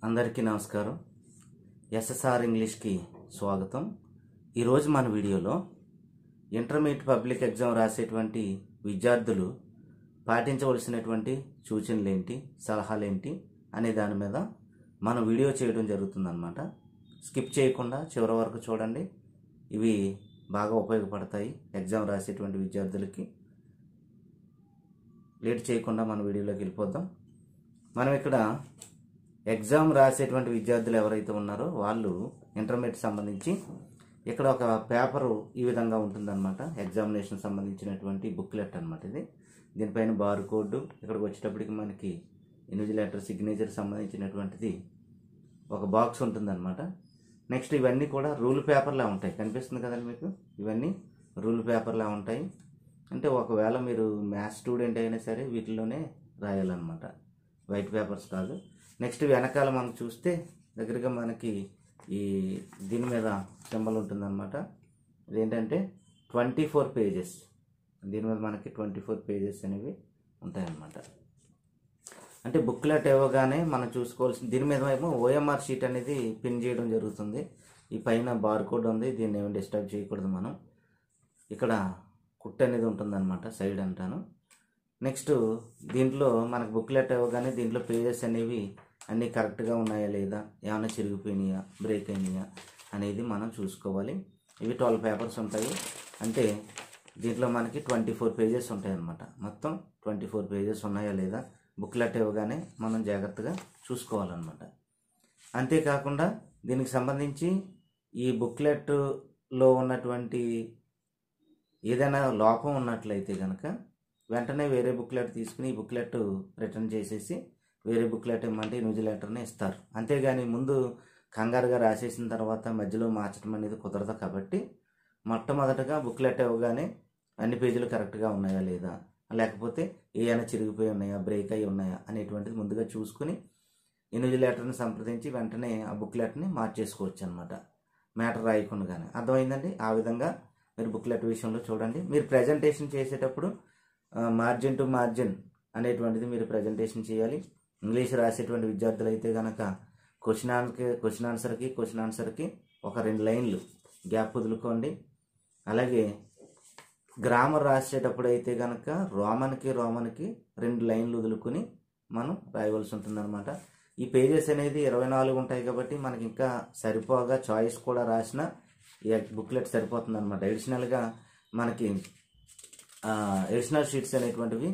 అందరికీ నమస్కారం ఎస్ఎస్ఆర్ ఇంగ్లీష్కి స్వాగతం ఈరోజు మన వీడియోలో ఇంటర్మీడియట్ పబ్లిక్ ఎగ్జామ్ రాసేటువంటి విద్యార్థులు పాటించవలసినటువంటి సూచనలు ఏంటి సలహాలు ఏంటి అనే దాని మీద మనం వీడియో చేయడం జరుగుతుందన్నమాట స్కిప్ చేయకుండా చివరి వరకు చూడండి ఇవి బాగా ఉపయోగపడతాయి ఎగ్జామ్ రాసేటువంటి విద్యార్థులకి లేట్ చేయకుండా మన వీడియోలోకి వెళ్ళిపోదాం మనం ఇక్కడ ఎగ్జామ్ రాసేటువంటి విద్యార్థులు ఎవరైతే ఉన్నారో వాళ్ళు ఇంటర్మీడియట్ సంబంధించి ఇక్కడ ఒక పేపరు ఈ విధంగా ఉంటుందన్నమాట ఎగ్జామినేషన్ సంబంధించినటువంటి బుక్లెట్ అనమాట ఇది దీనిపైన బార్ కోడ్ ఇక్కడికి వచ్చేటప్పటికి మనకి ఇన్విజిలేటర్ సిగ్నేచర్ సంబంధించినటువంటిది ఒక బాక్స్ ఉంటుందన్నమాట నెక్స్ట్ ఇవన్నీ కూడా రూల్ పేపర్లా ఉంటాయి కనిపిస్తుంది కదండి మీకు ఇవన్నీ రూల్ పేపర్లా ఉంటాయి అంటే ఒకవేళ మీరు మ్యాథ్స్ స్టూడెంట్ అయినా సరే వీటిలోనే రాయాలన్నమాట వైట్ పేపర్స్ కాదు నెక్స్ట్ వెనకాల మనం చూస్తే దగ్గరగా మనకి ఈ దీని మీద సింబల్ ఉంటుందన్నమాట ఇదేంటంటే ట్వంటీ ఫోర్ పేజెస్ దీని మీద మనకి ట్వంటీ ఫోర్ పేజెస్ అనేవి ఉంటాయన్నమాట అంటే బుక్లెట్ ఇవ్వగానే మనం చూసుకోవాల్సిన దీని మీద ఏమో ఓఎంఆర్ షీట్ అనేది పిన్ చేయడం జరుగుతుంది ఈ పైన బార్ కోడ్ ఉంది దీన్ని ఏమి డిస్టర్బ్ చేయకూడదు మనం ఇక్కడ కుట్ అనేది ఉంటుందన్నమాట సైడ్ అంటాను నెక్స్ట్ దీంట్లో మనకు బుక్లెట్ ఇవ్వగానే దీంట్లో పేజెస్ అనేవి అన్నీ కరెక్ట్గా ఉన్నాయా లేదా ఏమైనా చిరిగిపోయినాయా బ్రేక్ అయినాయా అనేది మనం చూసుకోవాలి ఇవి ట్వెల్వ్ పేపర్స్ ఉంటాయి అంటే దీంట్లో మనకి ట్వంటీ ఫోర్ పేజెస్ ఉంటాయి అన్నమాట మొత్తం ట్వంటీ ఫోర్ పేజెస్ ఉన్నాయా లేదా బుక్లెట్ ఇవ్వగానే మనం జాగ్రత్తగా చూసుకోవాలన్నమాట అంతేకాకుండా దీనికి సంబంధించి ఈ బుక్లెట్లో ఉన్నటువంటి ఏదైనా లోపం ఉన్నట్లయితే కనుక వెంటనే వేరే బుక్లెట్ తీసుకుని ఈ బుక్లెట్ రిటర్న్ చేసేసి వేరే బుక్లెట్ ఇమ్మంటే ఇన్విజిలేటర్ని ఇస్తారు అంతేగాని ముందు కంగారుగా రాసేసిన తర్వాత మధ్యలో మార్చడం అనేది కుదరదు కాబట్టి మొట్టమొదటగా బుక్లెట్ ఇవ్వగానే అన్ని పేజీలు కరెక్ట్గా ఉన్నాయా లేదా లేకపోతే ఏమైనా చిరిగిపోయి ఉన్నాయా బ్రేక్ అయి ఉన్నాయా అనేటువంటిది ముందుగా చూసుకుని ఇన్విజిలేటర్ని సంప్రదించి వెంటనే ఆ బుక్లెట్ని మార్చేసుకోవచ్చు అనమాట మ్యాటర్ రాయకుండానే అర్థమైందండి ఆ విధంగా మీరు బుక్లెట్ విషయంలో చూడండి మీరు ప్రజెంటేషన్ చేసేటప్పుడు మార్జిన్ టు మార్జిన్ అనేటువంటిది మీరు ప్రజెంటేషన్ చేయాలి ఇంగ్లీష్ రాసేటువంటి విద్యార్థులు అయితే కనుక క్వశ్చన్ ఆన్సర్కి క్వశ్చన్ ఆన్సర్కి క్వశ్చన్ ఆన్సర్కి ఒక రెండు లైన్లు గ్యాప్ వదులుకోండి అలాగే గ్రామర్ రాసేటప్పుడు అయితే కనుక రోమన్కి రోమన్కి రెండు లైన్లు వదులుకుని మనం రాయవలసి ఉంటుందన్నమాట ఈ పేజెస్ అనేది ఇరవై నాలుగు ఉంటాయి కాబట్టి మనకి ఇంకా సరిపోగా చాయిస్ కూడా రాసిన ఈ బుక్లెట్ సరిపోతుంది అనమాట అడిషనల్గా మనకి ఎడిషనల్ షీట్స్ అనేటువంటివి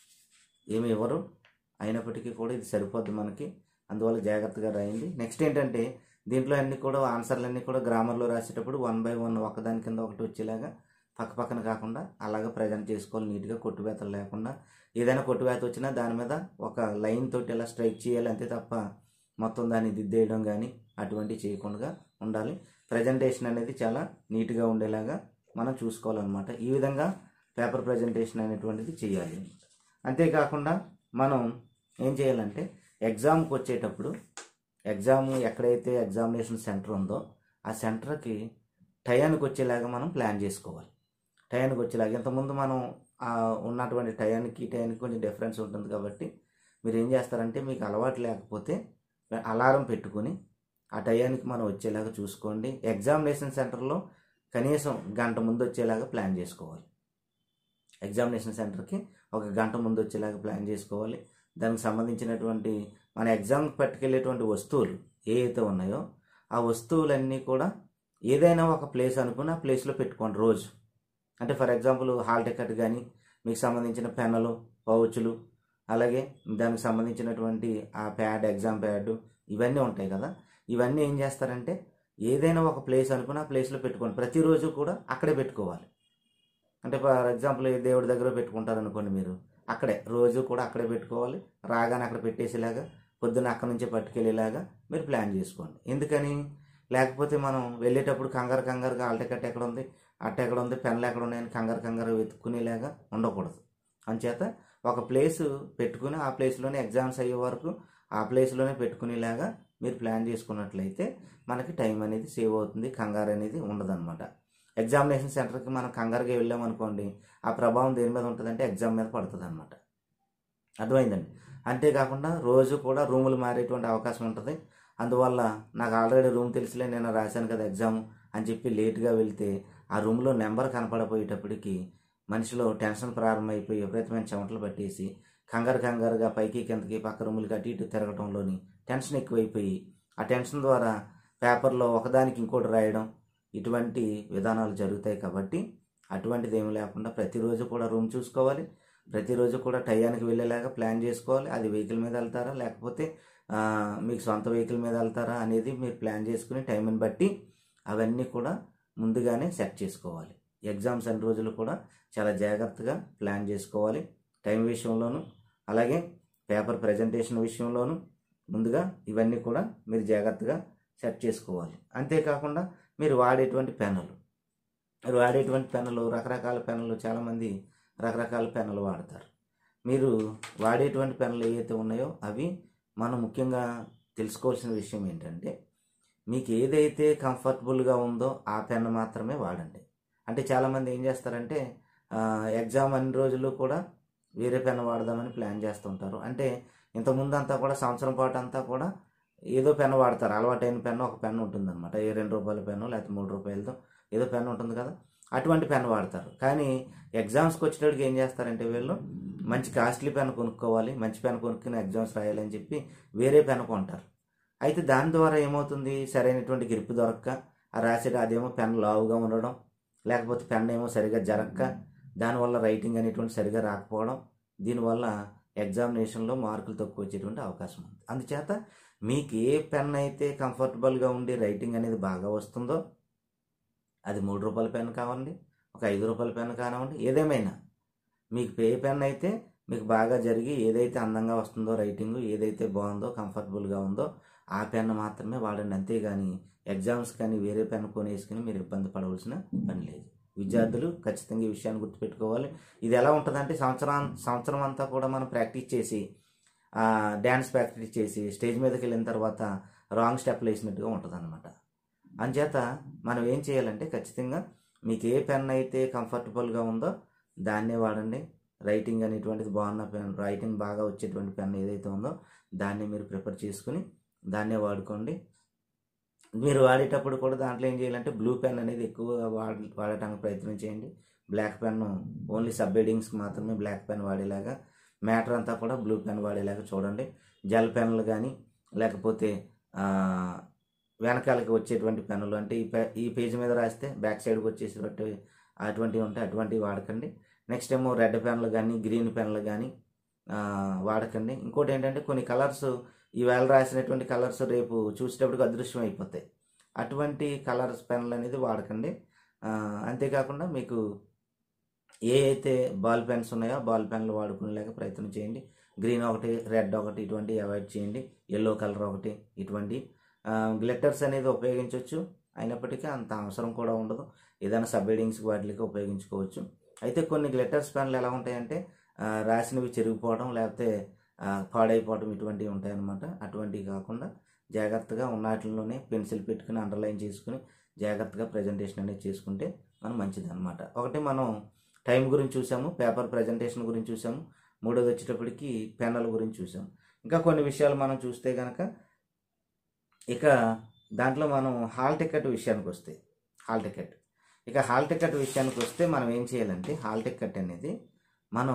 ఏమి ఇవ్వరు అయినప్పటికీ కూడా ఇది సరిపోద్ది మనకి అందువల్ల జాగ్రత్తగా రాయండి నెక్స్ట్ ఏంటంటే దీంట్లో అన్ని కూడా ఆన్సర్లన్నీ కూడా గ్రామర్లో రాసేటప్పుడు వన్ బై వన్ ఒకదాని కింద ఒకటి వచ్చేలాగా పక్క పక్కన కాకుండా అలాగా ప్రజెంట్ చేసుకోవాలి నీట్గా కొట్టువేతలు లేకుండా ఏదైనా కొట్టువేత వచ్చినా దాని మీద ఒక లైన్ తోటి ఇలా స్ట్రైక్ చేయాలి అంతే తప్ప మొత్తం దాన్ని దిద్దేయడం కానీ అటువంటివి చేయకుండా ఉండాలి ప్రజెంటేషన్ అనేది చాలా నీట్గా ఉండేలాగా మనం చూసుకోవాలన్నమాట ఈ విధంగా పేపర్ ప్రజెంటేషన్ అనేటువంటిది చేయాలి అంతేకాకుండా మనం ఏం చేయాలంటే ఎగ్జామ్కి వచ్చేటప్పుడు ఎగ్జామ్ ఎక్కడైతే ఎగ్జామినేషన్ సెంటర్ ఉందో ఆ సెంటర్కి టయానికి వచ్చేలాగా మనం ప్లాన్ చేసుకోవాలి టయానికి వచ్చేలాగా ఇంతకుముందు మనం ఉన్నటువంటి టయానికి టయానికి కొంచెం డిఫరెన్స్ ఉంటుంది కాబట్టి మీరు ఏం చేస్తారంటే మీకు అలవాటు లేకపోతే అలారం పెట్టుకొని ఆ టయానికి మనం వచ్చేలాగా చూసుకోండి ఎగ్జామినేషన్ సెంటర్లో కనీసం గంట ముందు వచ్చేలాగా ప్లాన్ చేసుకోవాలి ఎగ్జామినేషన్ సెంటర్కి ఒక గంట ముందు వచ్చేలాగా ప్లాన్ చేసుకోవాలి దానికి సంబంధించినటువంటి మన ఎగ్జామ్కి పట్టుకెళ్ళేటువంటి వస్తువులు ఏ అయితే ఉన్నాయో ఆ వస్తువులన్నీ కూడా ఏదైనా ఒక ప్లేస్ అనుకుని ఆ ప్లేస్లో పెట్టుకోండి రోజు అంటే ఫర్ ఎగ్జాంపుల్ హాల్ టికెట్ కానీ మీకు సంబంధించిన పెన్నులు పౌచులు అలాగే దానికి సంబంధించినటువంటి ఆ ప్యాడ్ ఎగ్జామ్ ప్యాడ్ ఇవన్నీ ఉంటాయి కదా ఇవన్నీ ఏం చేస్తారంటే ఏదైనా ఒక ప్లేస్ అనుకుని ఆ ప్లేస్లో పెట్టుకోండి ప్రతిరోజు కూడా అక్కడే పెట్టుకోవాలి అంటే ఫర్ ఎగ్జాంపుల్ దేవుడి దగ్గర పెట్టుకుంటారు అనుకోండి మీరు అక్కడే రోజు కూడా అక్కడే పెట్టుకోవాలి రాగానే అక్కడ పెట్టేసేలాగా పొద్దున్న అక్కడ నుంచే పట్టుకెళ్ళేలాగా మీరు ప్లాన్ చేసుకోండి ఎందుకని లేకపోతే మనం వెళ్ళేటప్పుడు కంగారు కంగారుగా ఆల్ టికెట్ ఎక్కడ ఉంది అట్ట ఎక్కడ ఉంది పెన్లు ఎక్కడ ఉన్నాయని కంగారు కంగారు వెతుక్కునేలాగా ఉండకూడదు అంచేత ఒక ప్లేస్ పెట్టుకుని ఆ ప్లేస్లోనే ఎగ్జామ్స్ అయ్యే వరకు ఆ ప్లేస్లోనే పెట్టుకునేలాగా మీరు ప్లాన్ చేసుకున్నట్లయితే మనకి టైం అనేది సేవ్ అవుతుంది కంగారు అనేది ఉండదన్నమాట ఎగ్జామినేషన్ సెంటర్కి మనం కంగారుగా వెళ్ళామనుకోండి ఆ ప్రభావం దేని మీద ఉంటుందంటే ఎగ్జామ్ మీద పడుతుంది అనమాట అర్థమైందండి అంతేకాకుండా రోజు కూడా రూములు మారేటువంటి అవకాశం ఉంటుంది అందువల్ల నాకు ఆల్రెడీ రూమ్ తెలుసులే నేను రాశాను కదా ఎగ్జామ్ అని చెప్పి లేట్గా వెళ్తే ఆ రూమ్లో నెంబర్ కనపడపోయేటప్పటికి మనిషిలో టెన్షన్ ప్రారంభమైపోయి విపరీతమైన చెమటలు పట్టేసి కంగారు కంగారుగా పైకి కిందకి పక్క రూములకి అటు ఇటు తిరగటంలోని టెన్షన్ ఎక్కువైపోయి ఆ టెన్షన్ ద్వారా పేపర్లో ఒకదానికి ఇంకోటి రాయడం ఇటువంటి విధానాలు జరుగుతాయి కాబట్టి అటువంటిది ఏమి లేకుండా ప్రతిరోజు కూడా రూమ్ చూసుకోవాలి ప్రతిరోజు కూడా టయానికి వెళ్ళేలాగా ప్లాన్ చేసుకోవాలి అది వెహికల్ మీద వెళ్తారా లేకపోతే ఆ, మీకు సొంత వెహికల్ మీద వెళ్తారా అనేది మీరు ప్లాన్ చేసుకుని టైంని బట్టి అవన్నీ కూడా ముందుగానే సెట్ చేసుకోవాలి ఎగ్జామ్స్ అన్ని రోజులు కూడా చాలా జాగ్రత్తగా ప్లాన్ చేసుకోవాలి టైం విషయంలోను అలాగే పేపర్ ప్రజెంటేషన్ విషయంలోను ముందుగా ఇవన్నీ కూడా మీరు జాగ్రత్తగా సెట్ చేసుకోవాలి అంతేకాకుండా మీరు వాడేటువంటి పెన్నులు మీరు వాడేటువంటి పెన్నులు రకరకాల పెన్నులు చాలామంది రకరకాల పెన్నులు వాడతారు మీరు వాడేటువంటి పెన్నులు ఏవైతే ఉన్నాయో అవి మనం ముఖ్యంగా తెలుసుకోవాల్సిన విషయం ఏంటంటే మీకు ఏదైతే కంఫర్టబుల్గా ఉందో ఆ పెన్ మాత్రమే వాడండి అంటే చాలామంది ఏం చేస్తారంటే ఆ, ఎగ్జామ్ అన్ని రోజులు కూడా వేరే పెన్ వాడదామని ప్లాన్ చేస్తుంటారు అంటే ఇంతకుముందు అంతా కూడా సంవత్సరం పాటు అంతా కూడా ఏదో పెన్ వాడతారు అలవాటైన పెన్ ఒక పెన్ ఉంటుందన్నమాట ఏ రెండు రూపాయల పెన్ను లేకపోతే మూడు రూపాయలతో ఏదో పెన్ ఉంటుంది కదా అటువంటి పెన్ వాడతారు కానీ ఎగ్జామ్స్కి వచ్చేటప్పటికి ఏం చేస్తారంటే వీళ్ళు మంచి కాస్ట్లీ పెన్ కొనుక్కోవాలి మంచి పెన్ కొనుక్కుని ఎగ్జామ్స్ రాయాలని చెప్పి వేరే పెన్ కొంటారు అయితే దాని ద్వారా ఏమవుతుంది సరైనటువంటి గ్రిప్ దొరక్క ఆ రాసేట అదేమో పెన్ లావుగా ఉండడం లేకపోతే పెన్ ఏమో సరిగా జరక్క దానివల్ల రైటింగ్ అనేటువంటి సరిగా రాకపోవడం దీనివల్ల ఎగ్జామినేషన్లో మార్కులు తక్కువ వచ్చేటువంటి అవకాశం ఉంది అందుచేత మీకు ఏ పెన్ అయితే కంఫర్టబుల్గా ఉండి రైటింగ్ అనేది బాగా వస్తుందో అది మూడు రూపాయల పెన్ కావండి ఒక ఐదు రూపాయల పెన్ కానివ్వండి ఏదేమైనా మీకు ఏ పెన్ అయితే మీకు బాగా జరిగి ఏదైతే అందంగా వస్తుందో రైటింగ్ ఏదైతే బాగుందో కంఫర్టబుల్గా ఉందో ఆ పెన్ మాత్రమే వాడండి అంతేగాని ఎగ్జామ్స్ కానీ వేరే పెన్ కొనేసుకుని మీరు ఇబ్బంది పడవలసిన పని లేదు విద్యార్థులు ఖచ్చితంగా ఈ విషయాన్ని గుర్తుపెట్టుకోవాలి ఇది ఎలా ఉంటుందంటే సంవత్సరం సంవత్సరం అంతా కూడా మనం ప్రాక్టీస్ చేసి డ్యాన్స్ ప్రాక్టీస్ చేసి స్టేజ్ మీదకి వెళ్ళిన తర్వాత రాంగ్ స్టెప్లు వేసినట్టుగా ఉంటుంది అనమాట అంచేత మనం ఏం చేయాలంటే ఖచ్చితంగా మీకు ఏ పెన్ అయితే కంఫర్టబుల్గా ఉందో దాన్నే వాడండి రైటింగ్ అనేటువంటిది బాగున్న పెన్ రైటింగ్ బాగా వచ్చేటువంటి పెన్ ఏదైతే ఉందో దాన్ని మీరు ప్రిపేర్ చేసుకుని దాన్నే వాడుకోండి మీరు వాడేటప్పుడు కూడా దాంట్లో ఏం చేయాలంటే బ్లూ పెన్ అనేది ఎక్కువగా వాడ వాడటానికి ప్రయత్నం చేయండి బ్లాక్ పెన్ ఓన్లీ సబ్ హెడింగ్స్కి మాత్రమే బ్లాక్ పెన్ వాడేలాగా మ్యాటర్ అంతా కూడా బ్లూ పెన్ వాడేలాగా చూడండి జెల్ పెన్లు కానీ లేకపోతే ఆ, వెనకాలకి వచ్చేటువంటి పెన్నులు అంటే ఈ పే ఈ పేజ్ మీద రాస్తే బ్యాక్ సైడ్కి వచ్చేసేటట్టు అటువంటివి ఉంటాయి అటువంటివి వాడకండి నెక్స్ట్ ఏమో రెడ్ పెన్లు కానీ గ్రీన్ పెన్లు కానీ ఆ, వాడకండి ఇంకోటి ఏంటంటే కొన్ని కలర్స్ ఈవేళ రాసినటువంటి కలర్స్ రేపు చూసేటప్పటికి అదృశ్యం అయిపోతాయి అటువంటి కలర్స్ పెన్లు అనేది వాడకండి ఆ, అంతేకాకుండా మీకు ఏ అయితే బాల్ పెన్స్ ఉన్నాయో బాల్ పెన్లు వాడుకునేలాగా ప్రయత్నం చేయండి గ్రీన్ ఒకటి రెడ్ ఒకటి ఇటువంటి అవాయిడ్ చేయండి ఎల్లో కలర్ ఒకటి ఇటువంటి గ్లిట్టర్స్ అనేది ఉపయోగించవచ్చు అయినప్పటికీ అంత అవసరం కూడా ఉండదు ఏదైనా సబ్ హెడింగ్స్ వాటికి ఉపయోగించుకోవచ్చు అయితే కొన్ని గ్లిట్టర్స్ పెన్లు ఎలా ఉంటాయంటే ఆ, రాసినవి చెరిగిపోవడం లేకపోతే ఆ, పాడైపోవడం ఇటువంటివి ఉంటాయన్నమాట అటువంటివి కాకుండా జాగ్రత్తగా ఉన్నట్లలోనే పెన్సిల్ పెట్టుకుని అండర్లైన్ చేసుకుని జాగ్రత్తగా ప్రజెంటేషన్ అనేది చేసుకుంటే మనం మంచిది అనమాట ఒకటి మనం టైం గురించి చూసాము పేపర్ ప్రజెంటేషన్ గురించి చూసాము మూడోది వచ్చేటప్పటికి పెన్నుల గురించి చూసాము ఇంకా కొన్ని విషయాలు మనం చూస్తే కనుక ఇక దాంట్లో మనం హాల్ టికెట్ విషయానికి వస్తే హాల్ టికెట్ ఇక హాల్ టికెట్ విషయానికి వస్తే మనం ఏం చేయాలంటే హాల్ టికెట్ అనేది మనం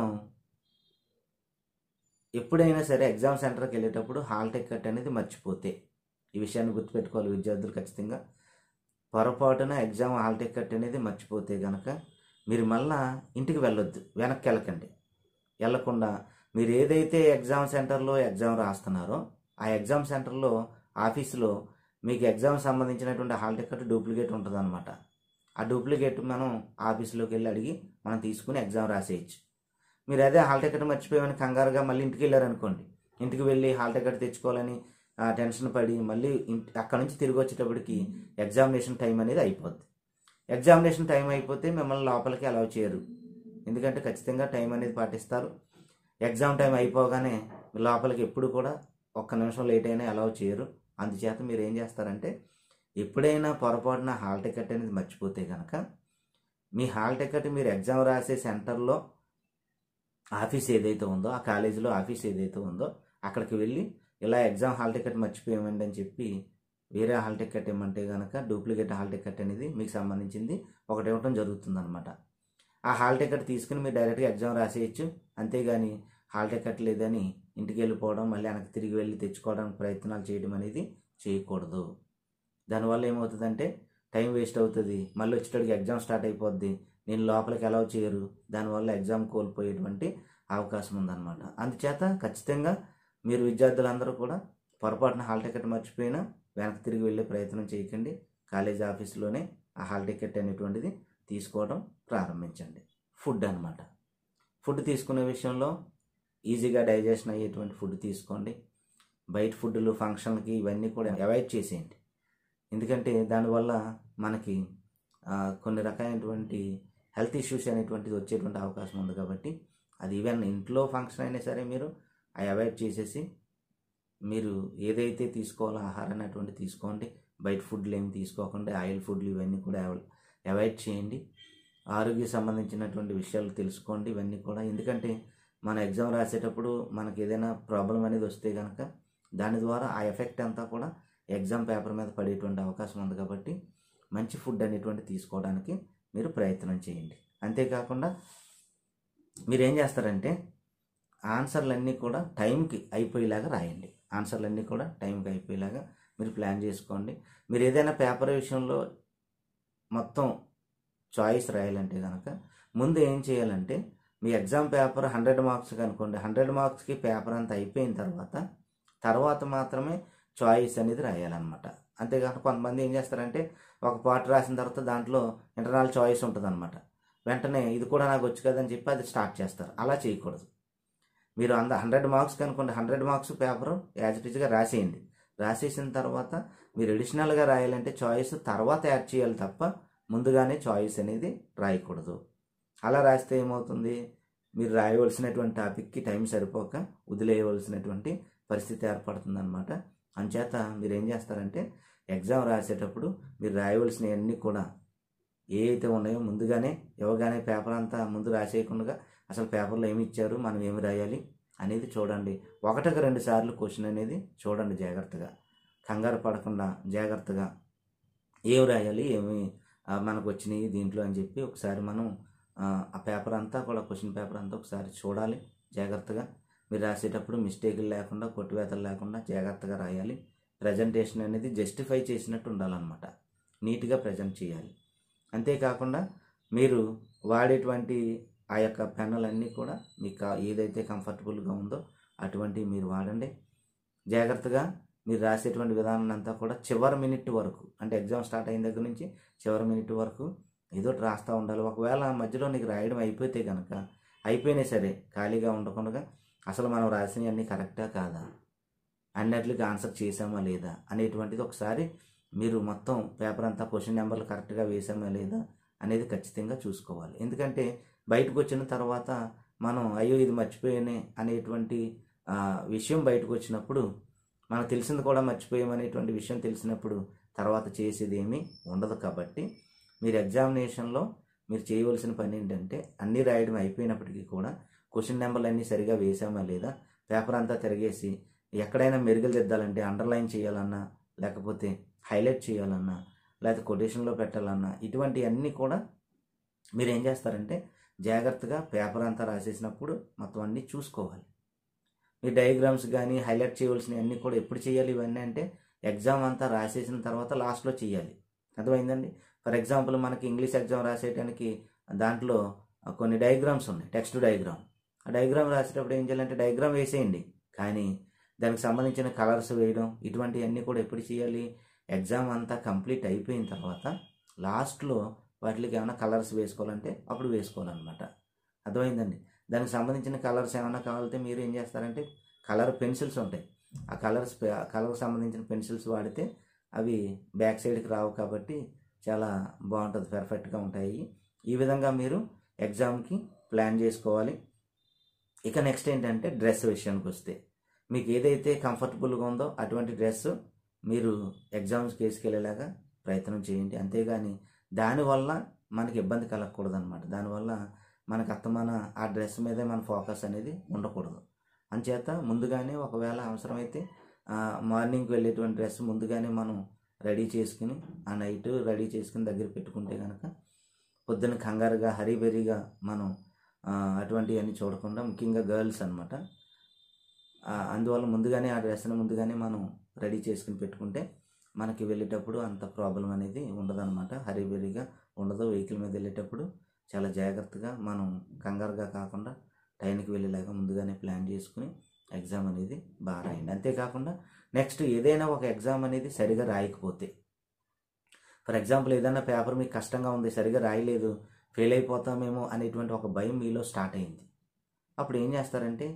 ఎప్పుడైనా సరే ఎగ్జామ్ సెంటర్కి వెళ్ళేటప్పుడు హాల్ టికెట్ అనేది మర్చిపోతే ఈ విషయాన్ని గుర్తుపెట్టుకోవాలి విద్యార్థులు ఖచ్చితంగా పొరపాటున ఎగ్జామ్ హాల్ టికెట్ అనేది మర్చిపోతే కనుక మీరు మళ్ళా ఇంటికి వెళ్ళొద్దు వెనక్కి వెళ్ళకండి వెళ్ళకుండా మీరు ఏదైతే ఎగ్జామ్ సెంటర్లో ఎగ్జామ్ రాస్తున్నారో ఆ ఎగ్జామ్ సెంటర్లో ఆఫీసులో మీకు ఎగ్జామ్ సంబంధించినటువంటి హాల్ టికెట్ డూప్లికేట్ ఉంటుంది అనమాట ఆ డూప్లికేట్ మనం ఆఫీసులోకి వెళ్ళి అడిగి మనం తీసుకుని ఎగ్జామ్ రాసేయచ్చు మీరు అదే హాల్ టికెట్ మర్చిపోయామని కంగారుగా మళ్ళీ ఇంటికి వెళ్ళారనుకోండి ఇంటికి వెళ్ళి హాల్ టికెట్ తెచ్చుకోవాలని ఆ, టెన్షన్ పడి మళ్ళీ ఇంటి అక్కడ నుంచి తిరిగి వచ్చేటప్పటికి ఎగ్జామినేషన్ టైం అనేది అయిపోద్ది ఎగ్జామినేషన్ టైం అయిపోతే మిమ్మల్ని లోపలికి అలౌ చేయరు ఎందుకంటే ఖచ్చితంగా టైం అనేది పాటిస్తారు ఎగ్జామ్ టైం అయిపోగానే లోపలికి ఎప్పుడు కూడా ఒక్క నిమిషం లేట్ అయినా అలౌ చేయరు అందుచేత మీరు ఏం చేస్తారంటే ఎప్పుడైనా పొరపాటున హాల్ టికెట్ అనేది మర్చిపోతే కనుక మీ హాల్ టికెట్ మీరు ఎగ్జామ్ రాసే సెంటర్లో ఆఫీస్ ఏదైతే ఉందో ఆ కాలేజీలో ఆఫీస్ ఏదైతే ఉందో అక్కడికి వెళ్ళి ఇలా ఎగ్జామ్ హాల్ టికెట్ మర్చిపోయామండి అని చెప్పి వేరే హాల్ టికెట్ ఇవ్వమంటే కనుక డూప్లికేట్ హాల్ టికెట్ అనేది మీకు సంబంధించింది ఒకటి ఇవ్వటం జరుగుతుంది అనమాట ఆ హాల్ టికెట్ తీసుకుని మీరు డైరెక్ట్గా ఎగ్జామ్ రాసేయచ్చు అంతేగాని హాల్ టికెట్ లేదని ఇంటికి వెళ్ళిపోవడం మళ్ళీ వెనక్కి తిరిగి వెళ్ళి తెచ్చుకోవడానికి ప్రయత్నాలు చేయడం అనేది చేయకూడదు దానివల్ల ఏమవుతుందంటే టైం వేస్ట్ అవుతుంది మళ్ళీ వచ్చేటడికి ఎగ్జామ్ స్టార్ట్ అయిపోద్ది నేను లోపలికి అలౌ చేయరు దానివల్ల ఎగ్జామ్ కోల్పోయేటువంటి అవకాశం ఉందన్నమాట అందుచేత ఖచ్చితంగా మీరు విద్యార్థులందరూ కూడా పొరపాటున హాల్ టికెట్ మర్చిపోయినా వెనక్కి తిరిగి వెళ్ళే ప్రయత్నం చేయకండి కాలేజ్ ఆఫీస్లోనే ఆ హాల్ టికెట్ అనేటువంటిది తీసుకోవడం ప్రారంభించండి ఫుడ్ అన్నమాట ఫుడ్ తీసుకునే విషయంలో ఈజీగా డైజెషన్ అయ్యేటువంటి ఫుడ్ తీసుకోండి బయట ఫుడ్లు ఫంక్షన్కి ఇవన్నీ కూడా అవాయిడ్ చేసేయండి ఎందుకంటే దానివల్ల మనకి ఆ, కొన్ని రకాలైనటువంటి హెల్త్ ఇష్యూస్ అనేటువంటిది వచ్చేటువంటి అవకాశం ఉంది కాబట్టి అది ఈవెన్ ఇంట్లో ఫంక్షన్ అయినా సరే మీరు అవి అవాయిడ్ చేసేసి మీరు ఏదైతే తీసుకోవాలో ఆహారాన్ని అటువంటి తీసుకోండి బయట ఫుడ్లు ఏమి తీసుకోకుండా ఆయిల్ ఫుడ్లు ఇవన్నీ కూడా అవ- అవాయిడ్ చేయండి ఆరోగ్య సంబంధించినటువంటి విషయాలు తెలుసుకోండి ఇవన్నీ కూడా ఎందుకంటే మన ఎగ్జామ్ రాసేటప్పుడు మనకి ఏదైనా ప్రాబ్లం అనేది వస్తే కనుక దాని ద్వారా ఆ ఎఫెక్ట్ అంతా కూడా ఎగ్జామ్ పేపర్ మీద పడేటువంటి అవకాశం ఉంది కాబట్టి మంచి ఫుడ్ అనేటువంటి తీసుకోవడానికి మీరు ప్రయత్నం చేయండి అంతేకాకుండా మీరు ఏం చేస్తారంటే ఆన్సర్లన్నీ కూడా టైంకి అయిపోయేలాగా రాయండి ఆన్సర్లన్నీ కూడా టైంకి అయిపోయేలాగా మీరు ప్లాన్ చేసుకోండి మీరు ఏదైనా పేపర్ విషయంలో మొత్తం చాయిస్ రాయాలంటే కనుక ముందు ఏం చేయాలంటే మీ ఎగ్జామ్ పేపర్ హండ్రెడ్ మార్క్స్కి అనుకోండి హండ్రెడ్ మార్క్స్కి పేపర్ అంతా అయిపోయిన తర్వాత తర్వాత మాత్రమే చాయిస్ అనేది రాయాలన్నమాట అంతేకాకుండా కొంతమంది ఏం చేస్తారంటే ఒక పార్ట్ రాసిన తర్వాత దాంట్లో ఇంటర్నల్ చాయిస్ ఉంటుంది వెంటనే ఇది కూడా నాకు వచ్చు కదని చెప్పి అది స్టార్ట్ చేస్తారు అలా చేయకూడదు మీరు అంద హండ్రెడ్ మార్క్స్ కనుకోండి hundred marks paper as it ఈజ్గా రాసేయండి రాసేసిన తర్వాత మీరు అడిషనల్గా రాయాలంటే చాయిస్ తర్వాత యాడ్ చేయాలి తప్ప ముందుగానే చాయిస్ అనేది రాయకూడదు అలా రాస్తే ఏమవుతుంది మీరు రాయవలసినటువంటి టాపిక్కి టైం సరిపోక వదిలేయవలసినటువంటి పరిస్థితి ఏర్పడుతుంది అనమాట అంచేత మీరు ఏం చేస్తారంటే ఎగ్జామ్ రాసేటప్పుడు మీరు రాయవలసినవన్నీ కూడా ఏ అయితే ఉన్నాయో ముందుగానే ఇవ్వగానే పేపర్ అంతా ముందు రాసేయకుండా అసలు పేపర్లో ఏమి ఇచ్చారు మనం ఏమి రాయాలి అనేది చూడండి ఒకటికి రెండు సార్లు క్వశ్చన్ అనేది చూడండి జాగ్రత్తగా కంగారు పడకుండా జాగ్రత్తగా ఏం రాయాలి ఏమి ఆ, మనకు వచ్చినాయి దీంట్లో అని చెప్పి ఒకసారి మనం ఆ, ఆ పేపర్ అంతా కూడా క్వశ్చన్ పేపర్ అంతా ఒకసారి చూడాలి జాగ్రత్తగా మీరు రాసేటప్పుడు మిస్టేకులు లేకుండా కొట్టువేతలు లేకుండా జాగ్రత్తగా రాయాలి ప్రజెంటేషన్ అనేది జస్టిఫై చేసినట్టు ఉండాలన్నమాట నీట్గా ప్రజెంట్ చేయాలి అంతేకాకుండా మీరు వాడేటువంటి ఆ యొక్క పెన్నులన్నీ కూడా మీకు కా- ఏదైతే కంఫర్టబుల్గా ఉందో అటువంటివి మీరు వాడండి జాగ్రత్తగా మీరు రాసేటువంటి విధానం అంతా కూడా చివరి మినిట్ వరకు అంటే ఎగ్జామ్ స్టార్ట్ అయిన దగ్గర నుంచి చివరి మినిట్ వరకు ఏదో ఒకటి రాస్తూ ఉండాలి ఒకవేళ మధ్యలో నీకు రాయడం అయిపోతే కనుక అయిపోయినా సరే ఖాళీగా ఉండకుండా అసలు మనం రాసినవన్నీ కరెక్టా కాదా అన్నిటికి ఆన్సర్ చేసామా లేదా అనేటువంటిది ఒకసారి మీరు మొత్తం పేపర్ అంతా క్వశ్చన్ నెంబర్లు కరెక్ట్గా వేసామా లేదా అనేది ఖచ్చితంగా చూసుకోవాలి ఎందుకంటే బయటకు వచ్చిన తర్వాత మనం అయ్యో ఇది మర్చిపోయానే అనేటువంటి ఆ, విషయం బయటకు వచ్చినప్పుడు మనకు తెలిసింది కూడా మర్చిపోయామనేటువంటి విషయం తెలిసినప్పుడు తర్వాత చేసేది ఏమీ ఉండదు కాబట్టి మీరు ఎగ్జామినేషన్లో మీరు చేయవలసిన పని ఏంటంటే అన్నీ రాయడం అయిపోయినప్పటికీ కూడా క్వశ్చన్ నెంబర్లు అన్నీ సరిగా వేసామా లేదా పేపర్ అంతా తిరిగేసి ఎక్కడైనా మెరుగులు దిద్దాలంటే అండర్లైన్ చేయాలన్నా లేకపోతే హైలైట్ చేయాలన్నా లేకపోతే కొటేషన్లో పెట్టాలన్నా ఇటువంటివన్నీ కూడా మీరు ఏం చేస్తారంటే జాగ్రత్తగా పేపర్ అంతా రాసేసినప్పుడు మొత్తం అన్నీ చూసుకోవాలి మీ డయాగ్రామ్స్ కానీ హైలైట్ చేయవలసినవి అన్నీ కూడా ఎప్పుడు చేయాలి ఇవన్నీ అంటే ఎగ్జామ్ అంతా రాసేసిన తర్వాత లాస్ట్లో చేయాలి అర్థమైందండి ఫర్ ఎగ్జాంపుల్ మనకి ఇంగ్లీష్ ఎగ్జామ్ రాసేయడానికి దాంట్లో కొన్ని డయాగ్రామ్స్ ఉన్నాయి టెక్స్ట్ డయాగ్రామ్ ఆ డయాగ్రామ్ రాసేటప్పుడు ఏం చేయాలంటే డయాగ్రామ్ వేసేయండి కానీ దానికి సంబంధించిన కలర్స్ వేయడం ఇటువంటివన్నీ కూడా ఎప్పుడు చేయాలి ఎగ్జామ్ అంతా కంప్లీట్ అయిపోయిన తర్వాత లాస్ట్లో వాటికి ఏమైనా కలర్స్ వేసుకోవాలంటే అప్పుడు వేసుకోవాలన్నమాట అర్థమైందండి దానికి సంబంధించిన కలర్స్ ఏమైనా కావాలంటే మీరు ఏం చేస్తారంటే కలర్ పెన్సిల్స్ ఉంటాయి ఆ కలర్స్ కలర్కి సంబంధించిన పెన్సిల్స్ వాడితే అవి బ్యాక్ సైడ్కి రావు కాబట్టి చాలా బాగుంటుంది పర్ఫెక్ట్గా ఉంటాయి ఈ విధంగా మీరు ఎగ్జామ్కి ప్లాన్ చేసుకోవాలి ఇక నెక్స్ట్ ఏంటంటే డ్రెస్ విషయానికి వస్తే మీకు ఏదైతే కంఫర్టబుల్గా ఉందో అటువంటి డ్రెస్ మీరు ఎగ్జామ్స్కి వేసుకెళ్ళేలాగా ప్రయత్నం చేయండి అంతేగాని దానివల్ల మనకి ఇబ్బంది కలగకూడదు అనమాట దానివల్ల మనకు అత్తమాన ఆ డ్రెస్ మీదే మన ఫోకస్ అనేది ఉండకూడదు అంచేత ముందుగానే ఒకవేళ అవసరమైతే మార్నింగ్కి వెళ్ళేటువంటి డ్రెస్ ముందుగానే మనం రెడీ చేసుకుని ఆ నైట్ రెడీ చేసుకుని దగ్గర పెట్టుకుంటే కనుక పొద్దున కంగారుగా హరీబెరీగా మనం ఆ, అటువంటివన్నీ చూడకుండా ముఖ్యంగా గర్ల్స్ అనమాట అందువల్ల ముందుగానే ఆ డ్రెస్ని ముందుగానే మనం రెడీ చేసుకుని పెట్టుకుంటే మనకి వెళ్ళేటప్పుడు అంత ప్రాబ్లం అనేది ఉండదన్నమాట హరీబెరీగా ఉండదు వెహికల్ మీద వెళ్ళేటప్పుడు చాలా జాగ్రత్తగా మనం కంగారుగా కాకుండా టైంకి వెళ్ళేలాగా ముందుగానే ప్లాన్ చేసుకుని ఎగ్జామ్ అనేది బాగా రాయండి అంతేకాకుండా నెక్స్ట్ ఏదైనా ఒక ఎగ్జామ్ అనేది సరిగా రాయకపోతే ఫర్ ఎగ్జాంపుల్ ఏదైనా పేపర్ మీకు కష్టంగా ఉంది సరిగా రాయలేదు ఫెయిల్ అయిపోతామేమో అనేటువంటి ఒక భయం మీలో స్టార్ట్ అయింది అప్పుడు ఏం చేస్తారంటే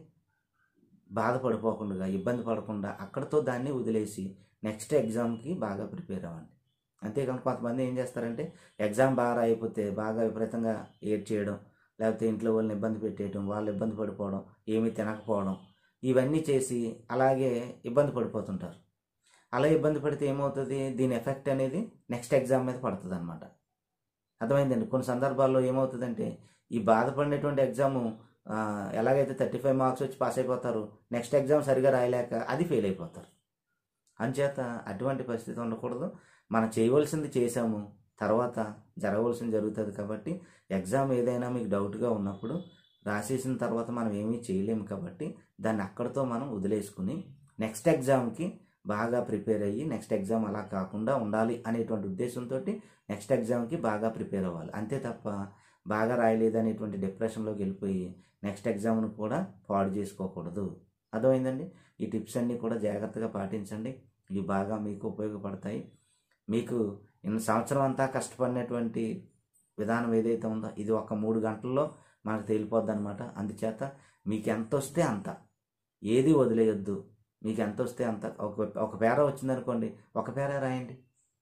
బాధపడిపోకుండా ఇబ్బంది పడకుండా అక్కడితో దాన్ని వదిలేసి నెక్స్ట్ ఎగ్జామ్కి బాగా ప్రిపేర్ అవ్వండి అంతేకాకుండా కొంతమంది ఏం చేస్తారంటే ఎగ్జామ్ బాగా రాయిపోతే బాగా విపరీతంగా ఏడ్ చేయడం లేకపోతే ఇంట్లో వాళ్ళని ఇబ్బంది పెట్టేయడం వాళ్ళు ఇబ్బంది పడిపోవడం ఏమీ తినకపోవడం ఇవన్నీ చేసి అలాగే ఇబ్బంది పడిపోతుంటారు అలా ఇబ్బంది పడితే ఏమవుతుంది దీని ఎఫెక్ట్ అనేది నెక్స్ట్ ఎగ్జామ్ మీద పడుతుంది అనమాట అర్థమైందండి కొన్ని సందర్భాల్లో ఏమవుతుందంటే ఈ బాధపడినటువంటి ఎగ్జాము ఆ, ఎలాగైతే థర్టీ ఫైవ్ మార్క్స్ వచ్చి పాస్ అయిపోతారు నెక్స్ట్ ఎగ్జామ్ సరిగా రాయలేక అది ఫెయిల్ అయిపోతారు అంచేత అటువంటి పరిస్థితి ఉండకూడదు మనం చేయవలసింది చేసాము తర్వాత జరగవలసింది జరుగుతుంది కాబట్టి ఎగ్జామ్ ఏదైనా మీకు డౌట్గా ఉన్నప్పుడు రాసేసిన తర్వాత మనం ఏమీ చేయలేము కాబట్టి దాన్ని అక్కడితో మనం వదిలేసుకుని నెక్స్ట్ ఎగ్జామ్కి బాగా ప్రిపేర్ అయ్యి నెక్స్ట్ ఎగ్జామ్ అలా కాకుండా ఉండాలి అనేటువంటి ఉద్దేశంతో నెక్స్ట్ ఎగ్జామ్కి బాగా ప్రిపేర్ అవ్వాలి అంతే తప్ప బాగా రాయలేదు అనేటువంటి డిప్రెషన్లోకి వెళ్ళిపోయి నెక్స్ట్ ఎగ్జామ్ను కూడా పాడు చేసుకోకూడదు అర్థమైందండి ఈ టిప్స్ అన్నీ కూడా జాగ్రత్తగా పాటించండి ఇవి బాగా మీకు ఉపయోగపడతాయి మీకు ఇన్ని సంవత్సరం అంతా కష్టపడినటువంటి విధానం ఏదైతే ఉందో ఇది ఒక మూడు గంటల్లో మనకు తేలిపోద్ది అనమాట అందుచేత మీకు ఎంత వస్తే అంత ఏది వదిలేయొద్దు మీకు ఎంత వస్తే అంత ఒక ఒక పేర వచ్చిందనుకోండి ఒక పేర రాయండి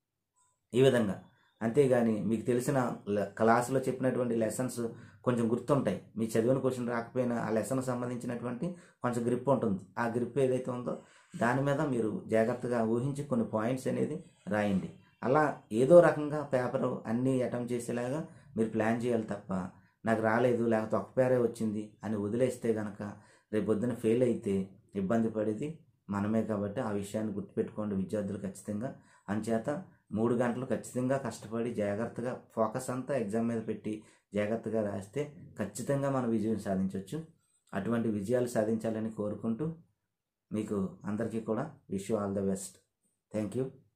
ఈ విధంగా అంతేగాని మీకు తెలిసిన ల- క్లాసులో చెప్పినటువంటి లెసన్స్ కొంచెం గుర్తుంటాయి మీ చదివిన క్వశ్చన్ రాకపోయినా ఆ లెసన్ సంబంధించినటువంటి కొంచెం గ్రిప్ ఉంటుంది ఆ గ్రిప్ ఏదైతే ఉందో దాని మీద మీరు జాగ్రత్తగా ఊహించి కొన్ని పాయింట్స్ అనేది రాయండి అలా ఏదో రకంగా పేపర్ అన్నీ అటెంప్ట్ చేసేలాగా మీరు ప్లాన్ చేయాలి తప్ప నాకు రాలేదు లేకపోతే ఒక పేరే వచ్చింది అని వదిలేస్తే గనక రేపు పొద్దున ఫెయిల్ అయితే ఇబ్బంది పడేది మనమే కాబట్టి ఆ విషయాన్ని గుర్తుపెట్టుకోండి విద్యార్థులు ఖచ్చితంగా అంచేత మూడు గంటలు ఖచ్చితంగా కష్టపడి జాగ్రత్తగా ఫోకస్ అంతా ఎగ్జామ్ మీద పెట్టి జాగ్రత్తగా రాస్తే ఖచ్చితంగా మనం విజయం సాధించవచ్చు అటువంటి విజయాలు సాధించాలని కోరుకుంటూ మీకు అందరికీ కూడా wish all the best thank you